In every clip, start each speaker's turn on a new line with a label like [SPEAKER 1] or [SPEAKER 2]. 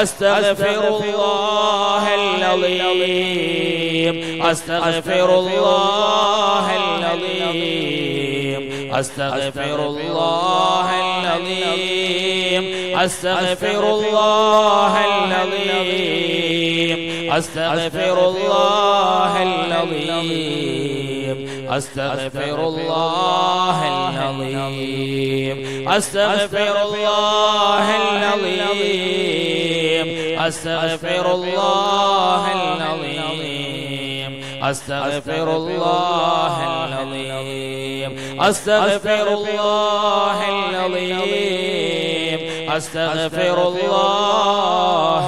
[SPEAKER 1] أستغفر الله العظيم أستغفر الله العظيم أستغفر الله العظيم أستغفر الله العظيم أستغفر الله العظيم أستغفر الله العظيم أستغفر الله العظيم أستغفر الله العظيم أستغفر الله العظيم أستغفر الله العظيم أستغفر الله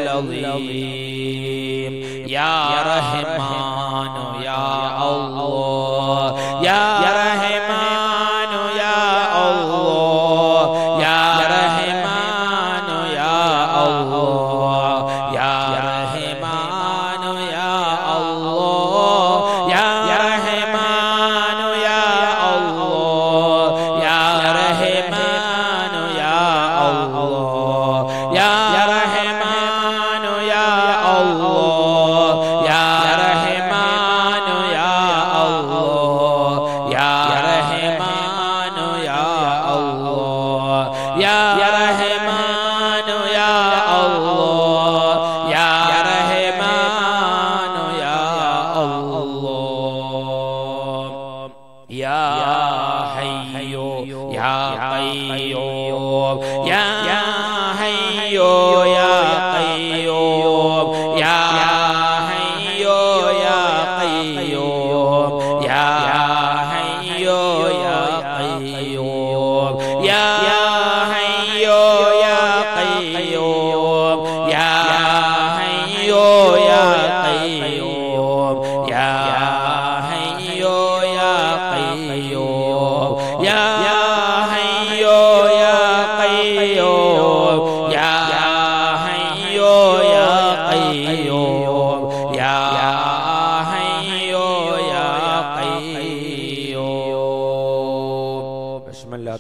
[SPEAKER 1] العظيم يا رحمن يا الله يا رحمن يا الله يا رحمن يا الله يا رحمن يا الله يا رحمن يا الله يا رحمن يا الله يا رحمن يا الله يا رحمن يا الله يا رحمن يا الله يا رحمن يا الله يا رحمن يا الله يا حي يا قيوم يا حي يا قيوم يا حي يا قيوم يا حي يا قيوم يا حي يا قيوم يا حي يا قيوم يا حي يا قيوم يا حي يا قيوم يا حي يا قيوم يا حي يا قيوم بسم الله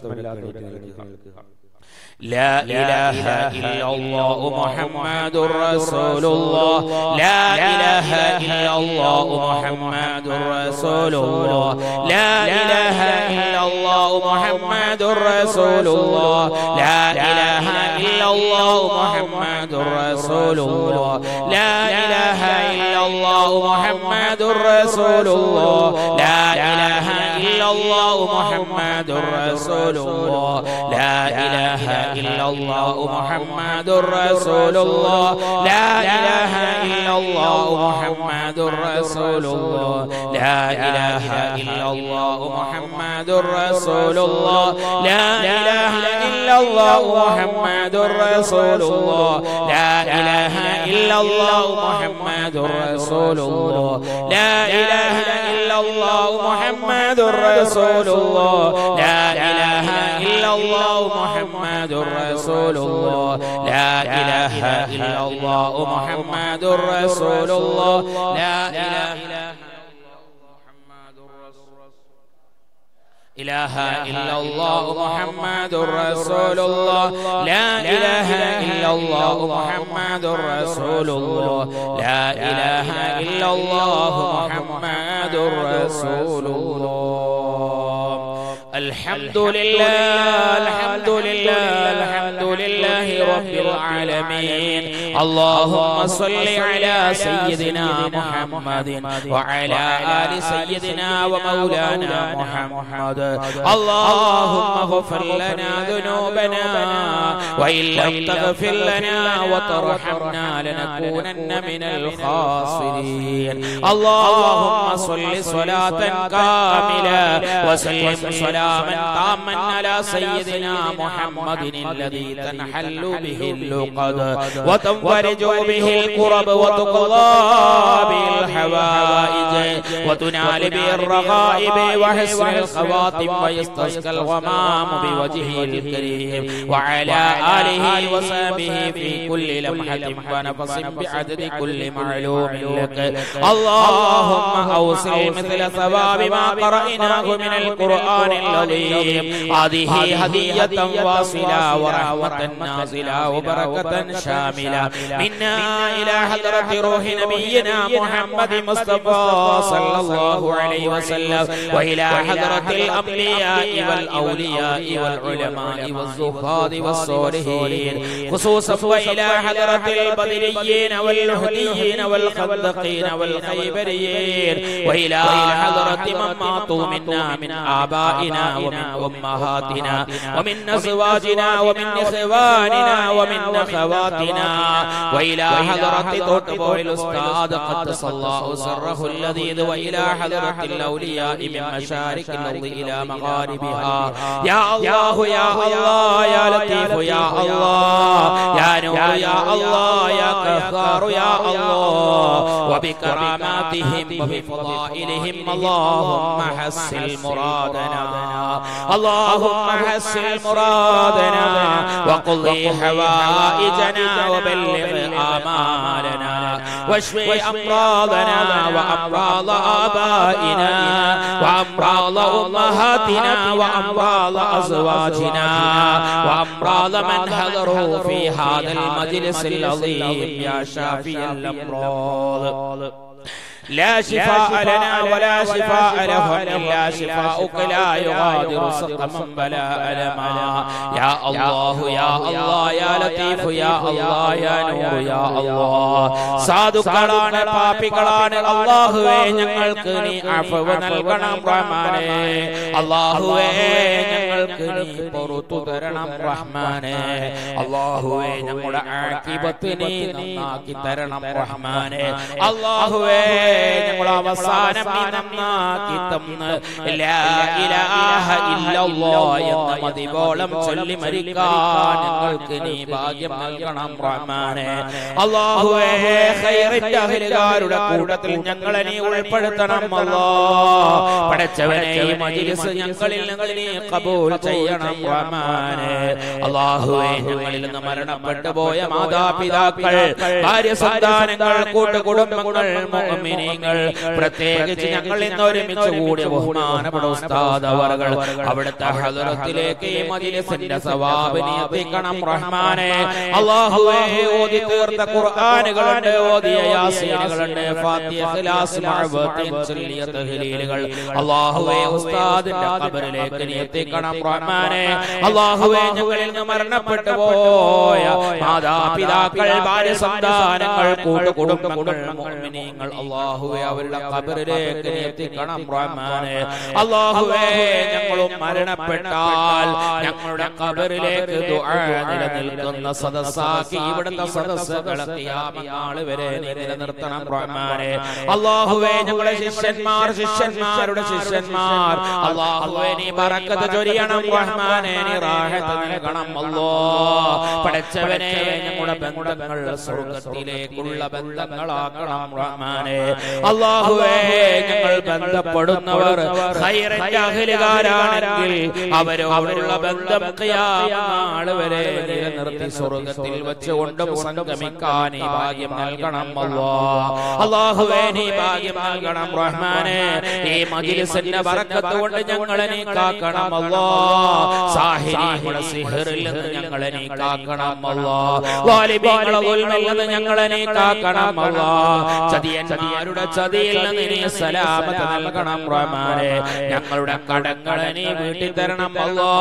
[SPEAKER 1] لا إله إلا الله محمد رسول الله لا إله إلا الله محمد رسول الله لا إله إلا الله محمد رسول الله لا إله إلا الله محمد رسول الله لا إله إلا الله محمد رسول الله لا إله إلا الله محمد رسول الله لا إله إلا الله محمد رسول الله لا إله إلا الله محمد رسول الله لا إله إلا الله محمد رسول الله لا إله إلا الله محمد رسول الله لا إله إلا الله محمد رسول الله لا إله إلا الله محمد رسول الله لا إله إلا الله محمد رسول الله لا إله إلا الله محمد رسول الله لا إله إله إلا الله محمد رسول الله لا إله إلا الله محمد رسول الله لا إله إلا الله محمد رسول الله الحمد لله الحمد لله الحمد لله رب العالمين اللهم صل على سيدنا محمد وعلى آل سيدنا ومولانا محمد اللهم اغفر لنا ذنوبنا وإن لم تغفر لنا وترحمنا لنكونن من الخاسرين اللهم صل صلاة كاملة وسلم سلاما تاما على سيدنا محمد الذي تنحل به اللقد وتنفرج به الكرب وتقضى به الحوائج وتنال به الرغائب وحسن الخواتم ويستسقى الغمام بوجهه الكريم وعلى آله وصحبه في كل لمحة ونفس بعدد كل معلوم لك اللهم أوصل مثل ثواب ما قرأناه من القرآن العظيم هذه هدية واصلة ورحمة نازلة نازلا وبركة شاملة منا إلى حضرة روح نبينا محمد مصطفى صلى الله عليه وسلم وإلى حضرة الأنبياء والأولياء والعلماء والزهاد والصالحين خصوصا وإلى حضرة البدريين والهديين والخندقين والخيبريين وإلى حضرة من ماتوا منا من آبائنا ومن أمهاتنا ومن أزواجنا ومن إخواننا ومن أخواتنا وإلى حضرة توتبور الأستاذ قدس الله سره اللذيذ وإلى حضرة الأولياء من مشارق الأرض إلى مغاربها يا الله يا الله يا لطيف يا الله يا نور يا الله يا كفار يا الله وبكراماتهم وبفضائلهم اللهم حسن مرادنا اللهم حسن مرادنا وقضي حوائجنا وبلغ آمالنا واشف أمراضنا وأمراض آبائنا وأمراض أمهاتنا وأمراض أزواجنا وأمراض من حضروا في هذا المجلس العظيم يا شافي الأمراض لا شفاء لنا ولا شفاء لهم إلا شفاؤك لا يغادر سقما بلا ألما يا الله يا الله يا لطيف يا الله يا നൂർ യാ അല്ലാഹ് സാധുക്കളാണ് പാപികളാണ് അല്ലാഹുവേ ഞങ്ങൾക്ക് നീ അഫവ് നൽകണം റഹ്മാനേ അല്ലാഹുവേ ഞങ്ങൾക്ക് നീ പുറത്തു തരണം റഹ്മാനേ അല്ലാഹുവേ ഞങ്ങളുടെ ആക്കിബത്ത് നീ നന്നാക്കി തരണം റഹ്മാനേ അല്ലാഹുവേ ഞങ്ങളുടെ അവസാനം നീ നന്നാക്കി തന്ന് ലാ ഇലാഹ ഇല്ലല്ലാഹ് എന്ന മതിപോളം ചൊല്ലി മരിക്കാൻ ഞങ്ങൾക്ക് നീ ഭാഗ്യം നൽകണം റഹ്മാനെ അല്ലാഹുവേ ഖൈറിന്റെ അഹലുകാരുടെ കൂട്ടത്തിൽ ഞങ്ങളെ നീ ഉൾപ്പെടുത്തണം അല്ലാ പടച്ചവനെ ഈ മജ്ലിസ് ഞങ്ങളിൽ നിന്ന് നീ കബൂൽ ചെയ്യണം റഹ്മാനെ അല്ലാഹുവേ ഞങ്ങളിൽ നിന്ന് മരണപ്പെട്ടു പോയ മാതാപിതാക്കൾ ഭാര്യ സന്താനങ്ങൾ കൂട്ടുകുടുംബങ്ങൾ മുഅ്മിനീങ്ങൾ പ്രത്യേകിച്ച് ഞങ്ങൾ ഇന്ന് ഒരുമിച്ച് കൂടിയ ബഹുമാനപ്പെട്ട ഉസ്താദ് അവർകൾ അവിടുത്തെ ഹദറത്തിലേക്ക് ഈ മജ്ലിസിന്റെ സവാബിനെ എത്തിക്കണം റഹ്മാനെ അല്ലാഹുവേ ഓതി തീർത്ത ഖുർആനുകളുണ്ട് ഓതിയ യാസീനുകളുണ്ട് ഫാത്തിഹ ഇഖ്ലാസ് മഅബത്തിൻ ചൊല്ലിയ തഹ്ലീലുകൾ അല്ലാഹുവേ ഉസ്താദിന്റെ ഖബറിലേക്ക് നീ എത്തിക്കണം റഹ്മാനെ അല്ലാഹുവേ ഞങ്ങളിൽ നിന്ന് മരണപ്പെട്ടു പോയ മാതാപിതാക്കൾ ഭാര്യ സന്താനങ്ങൾ കൂട്ടുകുടുംബങ്ങൾ മുഅ്മിനീങ്ങൾ അല്ലാഹുവേ അവരുടെ ഖബറിലേക്ക് നീ എത്തിക്കണം റഹ്മാനെ അല്ലാഹുവേ ഞങ്ങളും മരണപ്പെട്ടാൽ ഞങ്ങളുടെ ഖബറിലേക്ക് ദുആ നിലനിൽക്കുന്ന സദസ്സാക്കി ഇവിടുത്തെ സദസ്സുകളെ ഖിയാമത്ത് നാൾ വരെ നീ നിലനിർത്തണം റഹ്മാനെ അല്ലാഹുവേ ഞങ്ങളുടെ ശിഷ്യന്മാർ ശിഷ്യന്മാരുടെ ശിഷ്യന്മാർ അല്ലാഹുവേ നീ ബറക്കത്ത് ചൊരിയണം റഹ്മാനെ നീ റാഹത്ത് നൽകണം അല്ലാ പടച്ചവനെ ഞങ്ങളുടെ ബന്ധങ്ങൾ സ്വർഗ്ഗത്തിലേക്കുള്ള ബന്ധങ്ങളാക്കണം റഹ്മാനെ അല്ലാഹുവേ ഞങ്ങൾ ബന്ധപ്പെടുന്നവർ ഖൈറിന്റെ അഹലുകാരാണെങ്കിൽ അവരോടുള്ള ബന്ധം ഖിയാമത്ത് വരെ നിലനിർത്തി സ്വർഗ്ഗത്തിൽ വെച്ചുകൊണ്ടും സംഗമിക്കാൻ ഈ ഭാഗ്യം നൽകണം അല്ലാ അല്ലാഹുവേ നീ ഭാഗ്യം നൽകണം റഹ്മാനെ ഈ മജ്ലിസിന്റെ ബറക്കത്ത് കൊണ്ട് ഞങ്ങളെ നീ കാക്കണം അല്ലാ സാഹിരിയുടെ സിഹറിൽ നിന്ന് ഞങ്ങളെ നീ കാക്കണം അല്ലാ വാലിബീങ്ങളുടെ ഉൽമിൽ നിന്ന് ഞങ്ങളെ നീ കാക്കണം അല്ലാ ചതിയന്മാരുടെ ചതിയിൽ നിന്ന് നീ സലാമത്ത് നൽകണം റഹ്മാനെ ഞങ്ങളുടെ കടങ്ങളെ നീ വീട്ടി തരണം അല്ലാ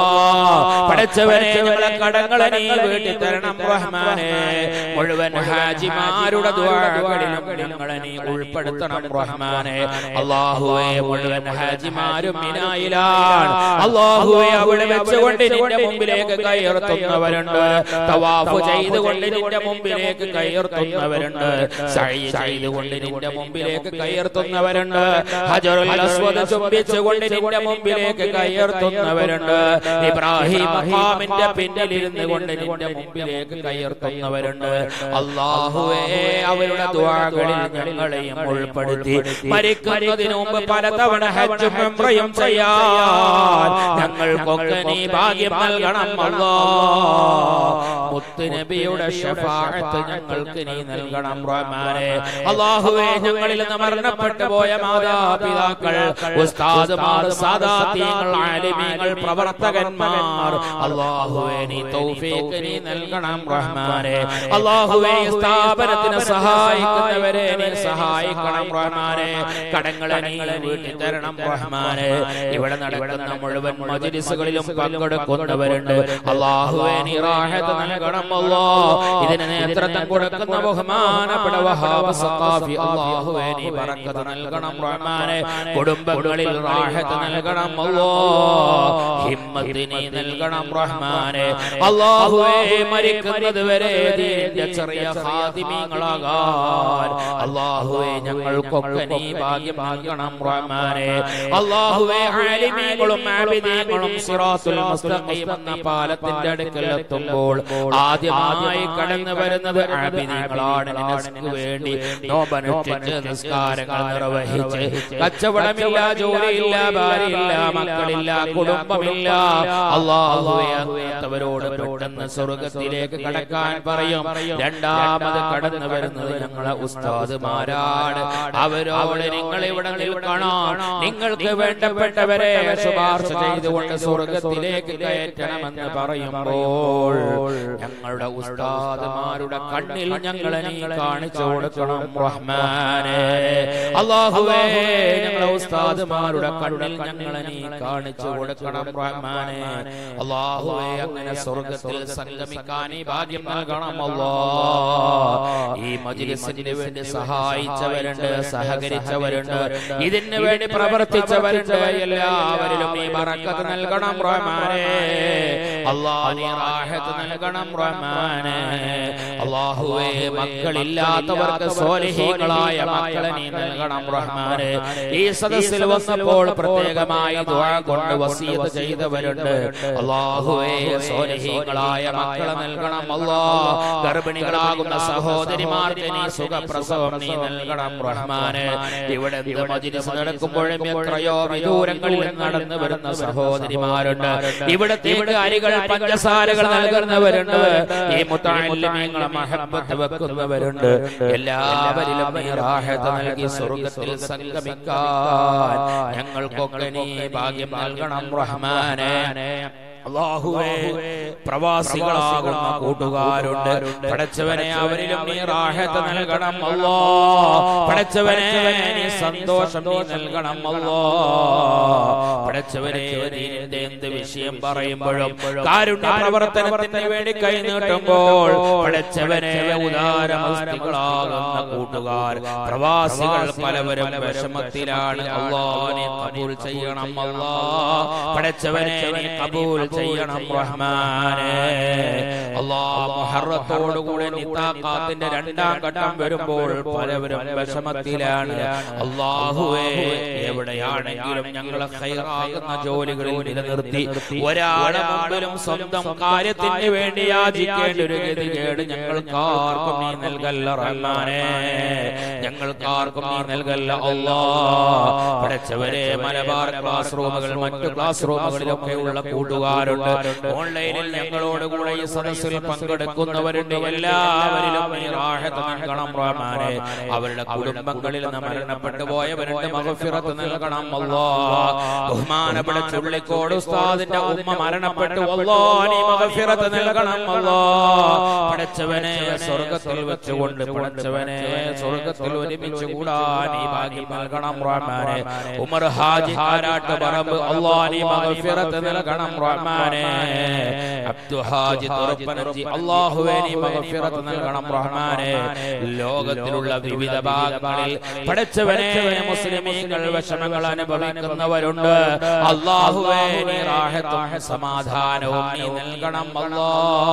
[SPEAKER 1] പടച്ചവനെ ഞങ്ങളുടെ കടങ്ങളെ നീ വീട്ടി തരണം റഹ്മാനെ മുഴുവൻ ഹാജിമാരുടെ ദ്വാരകളിലും ഞങ്ങളെ നീ ഉൾപ്പെടുത്തണം റഹ്മാനെ അള്ളാഹുവെ മുഴുവൻ ഹാജിമാരും മിനായിലാണ് അള്ളാഹുവെ അവിടെ വെച്ചുകൊണ്ട് നിന്റെ മുമ്പിലേക്ക് കയർത്തുന്നവരുണ്ട് തവാഫ് ചെയ്തുകൊണ്ട് നിന്റെ മുമ്പിലേക്ക് കയർത്തുന്നവരുണ്ട് സഴി ചെയ്തുകൊണ്ട് നിന്റെ മുമ്പിലേക്ക് കയർത്തുന്നവരുണ്ട് ഹജറുൽ അസ്വദ് ചുംബിച്ചുകൊണ്ട് നിന്റെ മുമ്പിലേക്ക് കയർത്തുന്നവരുണ്ട് ഇബ്രാഹിം മഖാമിന്റെ പിന്നിലിരുന്ന് കൊണ്ട് നിന്റെ മുമ്പിലേക്ക് കയർത്തുന്നവരുണ്ട് അള്ളാഹുവേ അവരുടെ ദ്വാകളിൽ ഞങ്ങളെയും ഉൾപ്പെടുത്തി മരിക്കുന്നതിന് മുമ്പ് പലതവണ ഹജ്ജും ഉംറയും ചെയ്യാൻ ഞങ്ങൾ ഞങ്ങൾക്കൊക്കെ നീ ഭാഗ്യം നൽകണം അല്ലാ മുത്ത് നബിയുടെ ഷഫാഅത്ത് ഞങ്ങൾക്ക് നീ നൽകണം റഹ്മാനെ അല്ലാഹുവേ ഞങ്ങളിൽ നിന്ന് മരണപ്പെട്ടു പോയ മാതാപിതാക്കൾ ഉസ്താദുമാർ സാദാത്യങ്ങൾ ആലിമീങ്ങൾ പ്രവർത്തകന്മാർ അല്ലാഹുവേ നീ തൗഫീഖ് നീ നൽകണം റഹ്മാനെ അല്ലാഹുവേ ഈ സ്ഥാപനത്തിന് സഹായിക്കുന്നവരെ നീ സഹായിക്കണം റഹ്മാനെ കടങ്ങളെ നീ വീട്ടി തരണം റഹ്മാനെ ഇവിടെ നടക്കുന്ന മുഴുവൻ മജ്ലിസുകളിലും പങ്കെടുക്കുന്നവരുണ്ട് അല്ലാഹുവേ നീ റാഹത്ത് നൽകണം അല്ലാ ഇതിന് നേതൃത്വം കൊടുക്കുന്ന ബഹുമാനപ്പെട്ട വഹാബ് സഖാഫി അല്ലാഹുവേ നീ ബറക്കത്ത് നൽകണം റഹ്മാനെ കുടുംബങ്ങളിൽ റാഹത്ത് നൽകണം അല്ലാ ഹിമ്മത്ത് നീ നൽകണം റഹ്മാനെ അല്ലാഹുവേ മരിക്കുന്നത് വരെ ദീനിന്റെ ചെറിയ ഖാദിമീങ്ങളാകാൻ അല്ലാഹുവേ ഞങ്ങൾക്കൊക്കെ നീ ഭാഗ്യം നൽകണം റഹ്മാനെ അല്ലാഹുവേ ആലിമീങ്ങളും ആബിദീങ്ങളും സിറാത്തുൽ മുസ്തഖീം എന്ന പാലത്തിന്റെ അടുക്കൽ എത്തുമ്പോൾ ആദ്യമായി കടന്നു വരുന്നത് ആബിദീങ്ങളാണ് നിനക്ക് വേണ്ടി നോമ്പനുഷ്ഠിച്ച് നിസ്കാരങ്ങൾ നിർവഹിച്ച് കച്ചവടമില്ല ജോലിയില്ല ഭാര്യയില്ല മക്കളില്ല കുടുംബമില്ല അള്ളാഹുവേ അങ്ങനത്തവരോട് പെട്ടെന്ന് സ്വർഗത്തിലേക്ക് കടക്കാൻ പറയും രണ്ടാമത് കടന്നു വരുന്നത് ഞങ്ങളെ ഉസ്താദുമാരാണ് അവരോട് നിങ്ങൾ ഇവിടെ നിൽക്കണോ നിങ്ങൾക്ക് വേണ്ടപ്പെട്ടവരെ ശുപാർശ ചെയ്തുകൊണ്ട് സ്വർഗത്തിലേക്ക് കയറ്റണമെന്ന് പറയുമ്പോൾ ഞങ്ങളുടെ ഉസ്താദുമാരുടെ കണ്ണിൽ ഞങ്ങളെ നീ കാണിച്ചു കൊടുക്കണം റഹ്മാനെ അള്ളാഹുവേ ഞങ്ങളെ ഉസ്താദുമാരുടെ കണ്ണിൽ ഞങ്ങളെ നീ കാണിച്ചു കൊടുക്കണം റഹ്മാനെ അള്ളാഹുവേ അങ്ങനെ സ്വർഗത്തിൽ സംഗമിക്കാൻ ഈ ഭാഗ്യം നൽകണം അല്ലാ ഈ മജ്ലിസിന് വേണ്ടി സഹായിച്ചവരുണ്ട് സഹകരിച്ചവരുണ്ട് ഇതിന് വേണ്ടി പ്രവർത്തിച്ചവരുണ്ട് എല്ലാവരിലും ഈ ബറക്കത്ത് നൽകണം റഹ്മാനെ അല്ലാ നീ റാഹത്ത് നൽകണം റഹ്മാനെ അല്ലാഹുവേ മക്കളില്ലാത്തവർക്ക് സ്വാലിഹീങ്ങളായ മക്കളെ നീ നൽകണം റഹ്മാനെ ഈ സദസ്സിൽ വന്നപ്പോൾ പ്രത്യേകമായി ദുആ കൊണ്ട് വസീയത്ത് ചെയ്തവരുണ്ട് അല്ലാഹുവേ സ്വാലിഹീങ്ങളായ മക്കളെ നൽകണം അല്ലാ ഗർഭിണികളാകുന്ന സഹോദരിമാർക്ക് നീ സുഖപ്രസവം നീ നൽകണം റഹ്മാനെ ഇവിടെ എന്ത് മജ്ലിസ് നടക്കുമ്പോഴും എത്രയോ വിദൂരങ്ങളിൽ നിന്ന് നടന്നു വരുന്ന സഹോദരിമാരുണ്ട് ഇവിടത്തേക്ക് അരികൾ പഞ്ചസാരകൾ നൽകുന്നവരുണ്ട് ഈ മുത്താലിമീങ്ങളെ മഹബത്ത് വെക്കുന്നവരുണ്ട് എല്ലാവരിലും നീ റാഹത്ത് നൽകി സ്വർഗത്തിൽ സംഗമിക്കാൻ ഞങ്ങൾക്കൊക്കെ നീ ഭാഗ്യം നൽകണം റഹ്മാനെ അള്ളാഹുവേ പ്രവാസികളാകുന്ന കൂട്ടുകാരുണ്ട് പടച്ചവനെ അവരിലും നീ റാഹത്ത് നൽകണം അല്ലോ പടച്ചവനെ നീ സന്തോഷം നീ നൽകണം അല്ലോ പടച്ചവനെ നിന്റെ എന്ത് വിഷയം പറയുമ്പോഴും കാരുണ്യ പ്രവർത്തനത്തിന് വേണ്ടി കൈനീട്ടുമ്പോൾ പടച്ചവനെ ഉദാരമസ്തികളാകുന്ന കൂട്ടുകാർ പ്രവാസികൾ പലവരും വിഷമത്തിലാണ് അല്ലോ നീ കബൂൽ ചെയ്യണം അല്ലോ പടച്ചവനെ നീ കബൂൽ ചെയ്യണം റഹ്മാനെ അല്ലാഹ് മുഹറത്തോടുകൂടെ നിത്താഖാത്തിന്റെ രണ്ടാം ഘട്ടം വരുമ്പോൾ പലവരും വിഷമത്തിലാണ് അള്ളാഹുവേ എവിടെയാണെങ്കിലും ഞങ്ങളെ ഖൈറാകുന്ന ജോലികളിൽ നിലനിർത്തി ഒരാളെ മുമ്പിലും സ്വന്തം കാര്യത്തിന് വേണ്ടി യാചിക്കേണ്ട ഒരു ഗതികേട് ഞങ്ങൾക്കാർക്കും നീ നൽകല്ല റഹ്മാനെ ഞങ്ങൾക്കാർക്കും നീ നൽകല്ല അല്ലാ പഠിച്ചവരെ മലബാർ ക്ലാസ് റൂമുകൾ മറ്റു ക്ലാസ് റൂമുകളിലൊക്കെ ഉള്ള കൂട്ടുകാരുണ്ട് ഓൺലൈനിൽ ഞങ്ങളോട് കൂടെ ഈ സദസ്സിൽ പങ്കെടുക്കുന്നവരുണ്ട് എല്ലാവരിലും നീ റാഹത്ത് നൽകണം റഹ്മാനെ അവരുടെ കുടുംബങ്ങളിൽ നിന്ന് മരണപ്പെട്ടു പോയവരുടെ മഹഫിറത്ത് നൽകണം അല്ലാ ബഹുമാനപ്പെട്ട ചുള്ളിക്കോട് ഉസ്താദിന്റെ ഉമ്മ മരണപ്പെട്ടു അല്ലാ നീ മഹഫിറത്ത് നൽകണം അല്ലാ പടച്ചവനെ സ്വർഗത്തിൽ വെച്ചുകൊണ്ട് പടച്ചവനെ സ്വർഗത്തിൽ ഒരുമിച്ച് കൂടാൻ നീ ഭാഗ്യം നൽകണം റഹ്മാനെ ഉമർ ഹാജി കാരാട്ട് പറമ്പ് അല്ലാ നീ മഹഫിറത്ത് നൽകണം റഹ്മാനെ അബ്ദു ഹാജി തുറപ്പനജി അല്ലാഹുവേ നീ മഗ്ഫിറത്ത് നൽകണം റഹ്മാനെ ലോകത്തിലുള്ള വിവിധ ഭാഗങ്ങളിൽ പഠിച്ചവനെ മുസ്ലിമീങ്ങൾ വിഷമങ്ങൾ അനുഭവിക്കുന്നവരുണ്ട് അല്ലാഹുവേ നീ റാഹത്തും സമാധാനവും നീ നൽകണം അല്ലാ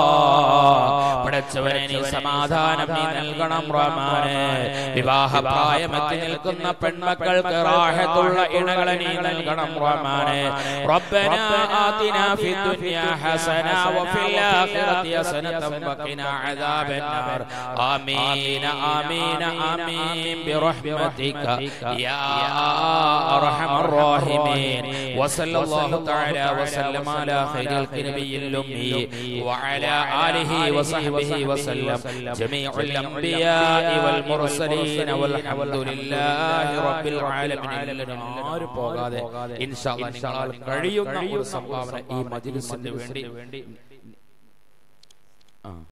[SPEAKER 1] പഠിച്ചവനെ നീ സമാധാനം നീ നൽകണം റഹ്മാനെ വിവാഹ പ്രായമെത്തി നിൽക്കുന്ന പെൺമക്കൾക്ക് റാഹത്തുള്ള ഇണകളെ നീ നൽകണം റഹ്മാനെ റബ്ബന ആതിനാ ഫി ദുനിയാ ഹസന وفي الآخرة حسنة وقنا عذاب النار آمين آمين آمين برحمتك يا أرحم الراحمين വസല്ലല്ലാഹു തആല വസല്ലമ അലാ ഖൈറിൽ നബിയിൽ ഉമ്മി വഅലാ ആലിഹി വസഹ്ബിഹി വസല്ലം ജമീഉൽ അംബിയാഇ വൽ മുർസലീൻ വൽഹംദുലില്ലാഹി റബ്ബിൽ ആലമീൻ എല്ലാവരും ആരും പോകാതെ ഇൻഷാ അല്ലാഹ് നിങ്ങളാൽ കഴിയുന്ന ഒരു സംഭാവന ഈ മജ്ലിസിന് വേണ്ടി ആ